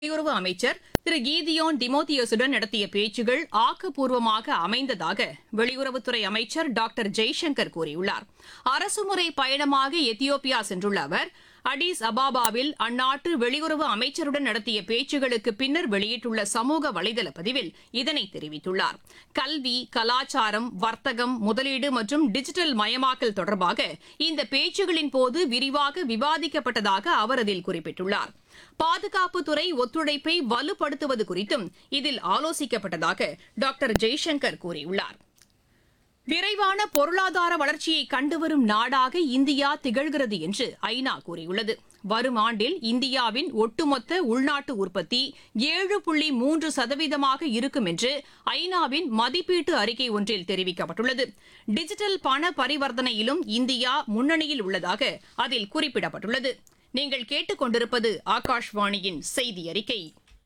வெளியுறவு அமைச்சர் திரு கீதியோன் டிமோத்தியோசுடன் நடத்திய பேச்சுகள் ஆக்கப்பூர்வமாக அமைந்ததாக வெளியுறவுத்துறை அமைச்சர் டாக்டர் ஜெய்சங்கர் கூறியுள்ளார் அரசுமுறை பயணமாக எத்தியோப்பியா சென்றுள்ள அவர் அடிஸ் அபாபாவில் அந்நாட்டு வெளியுறவு அமைச்சருடன் நடத்திய பேச்சுகளுக்கு பின்னர் வெளியிட்டுள்ள சமூக வலைதள பதிவில் இதனை தெரிவித்துள்ளார் கல்வி கலாச்சாரம் வர்த்தகம் முதலீடு மற்றும் டிஜிட்டல் மயமாக்கல் தொடர்பாக இந்த பேச்சுகளின் போது விரிவாக விவாதிக்கப்பட்டதாக அவர் அதில் குறிப்பிட்டுள்ளார் பாதுகாப்புத்துறை ஒத்துழைப்பை வலுப்படுத்துவது குறித்தும் இதில் ஆலோசிக்கப்பட்டதாக டாக்டர் ஜெய்சங்கர் கூறியுள்ளார் விரைவான பொருளாதார வளர்ச்சியை கண்டுவரும் நாடாக இந்தியா திகழ்கிறது என்று ஐநா கூறியுள்ளது வரும் ஆண்டில் இந்தியாவின் ஒட்டுமொத்த உள்நாட்டு உற்பத்தி ஏழு புள்ளி மூன்று சதவீதமாக இருக்கும் என்று ஐநாவின் மதிப்பீட்டு அறிக்கை ஒன்றில் தெரிவிக்கப்பட்டுள்ளது டிஜிட்டல் பண பரிவர்த்தனையிலும் இந்தியா முன்னணியில் உள்ளதாக அதில் குறிப்பிடப்பட்டுள்ளது நீங்கள் கேட்டுக்கொண்டிருப்பது ஆகாஷ்வாணியின் செய்தி அறிக்கை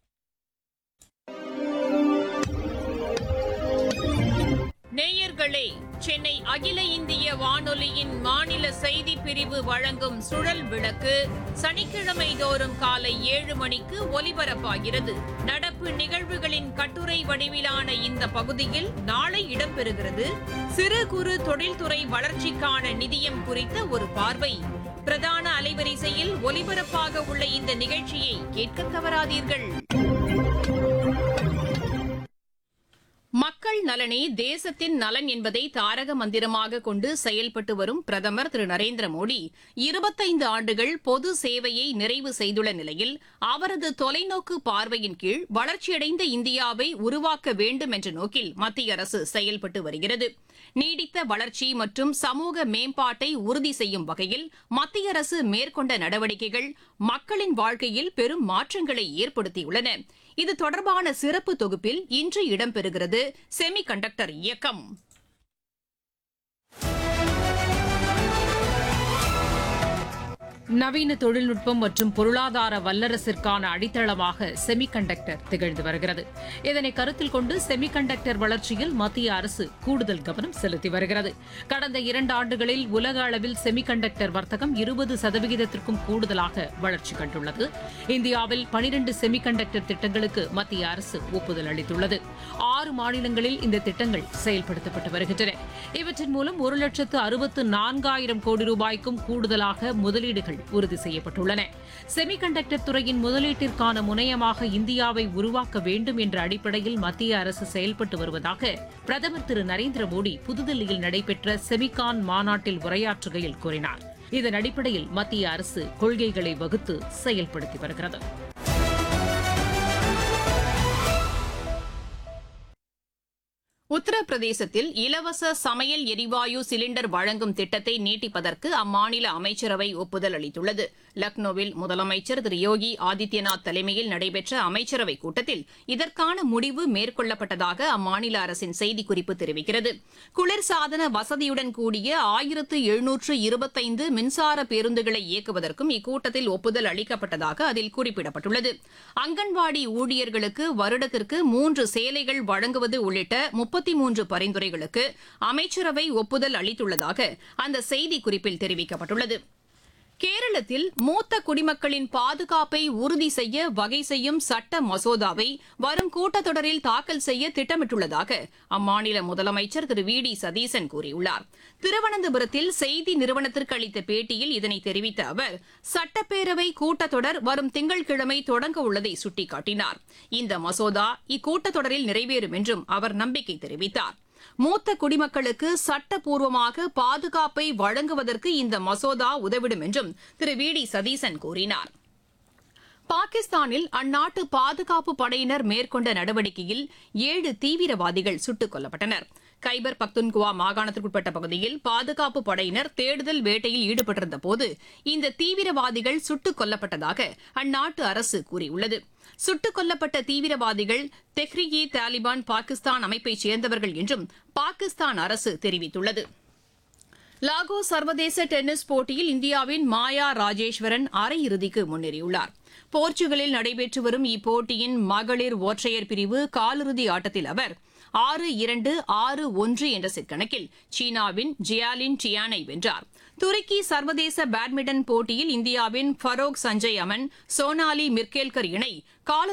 நேயர்களே சென்னை அகில இந்திய வானொலியின் மாநில செய்திப் பிரிவு வழங்கும் சுழல் விளக்கு சனிக்கிழமை தோறும் காலை ஏழு மணிக்கு ஒலிபரப்பாகிறது நடப்பு நிகழ்வுகளின் கட்டுரை வடிவிலான இந்த பகுதியில் நாளை இடம்பெறுகிறது சிறு குறு தொழில்துறை வளர்ச்சிக்கான நிதியம் குறித்த ஒரு பார்வை பிரதான அலைவரிசையில் ஒலிபரப்பாக உள்ள இந்த நிகழ்ச்சியை கேட்க தவறாதீர்கள் மக்கள் நலனே தேசத்தின் நலன் என்பதை தாரக மந்திரமாக கொண்டு செயல்பட்டு வரும் பிரதமர் திரு நரேந்திர மோடி இருபத்தைந்து ஆண்டுகள் பொது சேவையை நிறைவு செய்துள்ள நிலையில் அவரது தொலைநோக்கு பார்வையின் கீழ் வளர்ச்சியடைந்த இந்தியாவை உருவாக்க வேண்டும் என்ற நோக்கில் மத்திய அரசு செயல்பட்டு வருகிறது நீடித்த வளர்ச்சி மற்றும் சமூக மேம்பாட்டை உறுதி செய்யும் வகையில் மத்திய அரசு மேற்கொண்ட நடவடிக்கைகள் மக்களின் வாழ்க்கையில் பெரும் மாற்றங்களை ஏற்படுத்தியுள்ளன இது தொடர்பான சிறப்பு தொகுப்பில் இன்று இடம்பெறுகிறது செமி கண்டக்டர் இயக்கம் நவீன தொழில்நுட்பம் மற்றும் பொருளாதார வல்லரசிற்கான அடித்தளமாக செமிகண்டக்டர் திகழ்ந்து வருகிறது இதனை கருத்தில் கொண்டு செமிகண்டக்டர் வளர்ச்சியில் மத்திய அரசு கூடுதல் கவனம் செலுத்தி வருகிறது கடந்த இரண்டு ஆண்டுகளில் உலக அளவில் செமிகண்டக்டர் வர்த்தகம் இருபது சதவிகிதத்திற்கும் கூடுதலாக வளர்ச்சி கண்டுள்ளது இந்தியாவில் பனிரண்டு செமிகண்டக்டர் திட்டங்களுக்கு மத்திய அரசு ஒப்புதல் அளித்துள்ளது ஆறு மாநிலங்களில் இந்த திட்டங்கள் செயல்படுத்தப்பட்டு வருகின்றன இவற்றின் மூலம் ஒரு லட்சத்து அறுபத்து நான்காயிரம் கோடி ரூபாய்க்கும் கூடுதலாக முதலீடுகள் உறுதி செய்யப்பட்டுள்ளன செமிகண்டக்டர் துறையின் முதலீட்டிற்கான முனையமாக இந்தியாவை உருவாக்க வேண்டும் என்ற அடிப்படையில் மத்திய அரசு செயல்பட்டு வருவதாக பிரதமர் திரு நரேந்திர மோடி புதுதில்லியில் நடைபெற்ற செமிகான் மாநாட்டில் உரையாற்றுகையில் கூறினார் இதன் அடிப்படையில் மத்திய அரசு கொள்கைகளை வகுத்து செயல்படுத்தி வருகிறது உத்தரப்பிரதேசத்தில் இலவச சமையல் எரிவாயு சிலிண்டர் வழங்கும் திட்டத்தை நீட்டிப்பதற்கு அம்மாநில அமைச்சரவை ஒப்புதல் அளித்துள்ளது லக்னோவில் முதலமைச்சர் திரு யோகி ஆதித்யநாத் தலைமையில் நடைபெற்ற அமைச்சரவைக் கூட்டத்தில் இதற்கான முடிவு மேற்கொள்ளப்பட்டதாக அம்மாநில அரசின் செய்திக்குறிப்பு தெரிவிக்கிறது குளிர்சாதன வசதியுடன் கூடிய ஆயிரத்து எழுநூற்று இருபத்தைந்து மின்சார பேருந்துகளை இயக்குவதற்கும் இக்கூட்டத்தில் ஒப்புதல் அளிக்கப்பட்டதாக அதில் குறிப்பிடப்பட்டுள்ளது அங்கன்வாடி ஊழியர்களுக்கு வருடத்திற்கு மூன்று சேலைகள் வழங்குவது உள்ளிட்ட முப்பத்தி மூன்று பரிந்துரைகளுக்கு அமைச்சரவை ஒப்புதல் அளித்துள்ளதாக அந்த செய்திக்குறிப்பில் தெரிவிக்கப்பட்டுள்ளது கேரளத்தில் மூத்த குடிமக்களின் பாதுகாப்பை உறுதி செய்ய வகை செய்யும் சட்ட மசோதாவை வரும் கூட்டத்தொடரில் தாக்கல் செய்ய திட்டமிட்டுள்ளதாக அம்மாநில முதலமைச்சர் திரு வி டி சதீசன் கூறியுள்ளார் திருவனந்தபுரத்தில் செய்தி நிறுவனத்திற்கு அளித்த பேட்டியில் இதனை தெரிவித்த அவர் சட்டப்பேரவை கூட்டத்தொடர் வரும் திங்கட்கிழமை தொடங்க உள்ளதை சுட்டிக்காட்டினார் இந்த மசோதா இக்கூட்டத்தொடரில் நிறைவேறும் என்றும் அவர் நம்பிக்கை தெரிவித்தார் மூத்த குடிமக்களுக்கு சட்டப்பூர்வமாக பாதுகாப்பை வழங்குவதற்கு இந்த மசோதா உதவிடும் என்றும் திரு வி டி சதீசன் கூறினார் பாகிஸ்தானில் அந்நாட்டு பாதுகாப்பு படையினர் மேற்கொண்ட நடவடிக்கையில் ஏழு தீவிரவாதிகள் சுட்டுக் கொல்லப்பட்டனர் கைபர் பக்துன்குவா மாகாணத்திற்குட்பட்ட பகுதியில் பாதுகாப்பு படையினர் தேடுதல் வேட்டையில் ஈடுபட்டிருந்த போது இந்த தீவிரவாதிகள் சுட்டுக் கொல்லப்பட்டதாக அந்நாட்டு அரசு கூறியுள்ளது சுட்டுக் கொல்லப்பட்ட தீவிரவாதிகள் தெஹ்ரிகி தாலிபான் பாகிஸ்தான் அமைப்பைச் சேர்ந்தவர்கள் என்றும் பாகிஸ்தான் அரசு தெரிவித்துள்ளது லாகோ சர்வதேச டென்னிஸ் போட்டியில் இந்தியாவின் மாயா ராஜேஸ்வரன் அரையிறுதிக்கு முன்னேறியுள்ளார் போர்ச்சுகலில் நடைபெற்று வரும் இப்போட்டியின் மகளிர் ஒற்றையர் பிரிவு காலிறுதி ஆட்டத்தில் அவர் ஆறு இரண்டு ஆறு ஒன்று என்ற செட் கணக்கில் சீனாவின் ஜியாலின் டியானை வென்றார் துருக்கி சர்வதேச பேட்மிண்டன் போட்டியில் இந்தியாவின் ஃபரோக் சஞ்சய் அமன் சோனாலி மிர்கேல்கர் இணை கால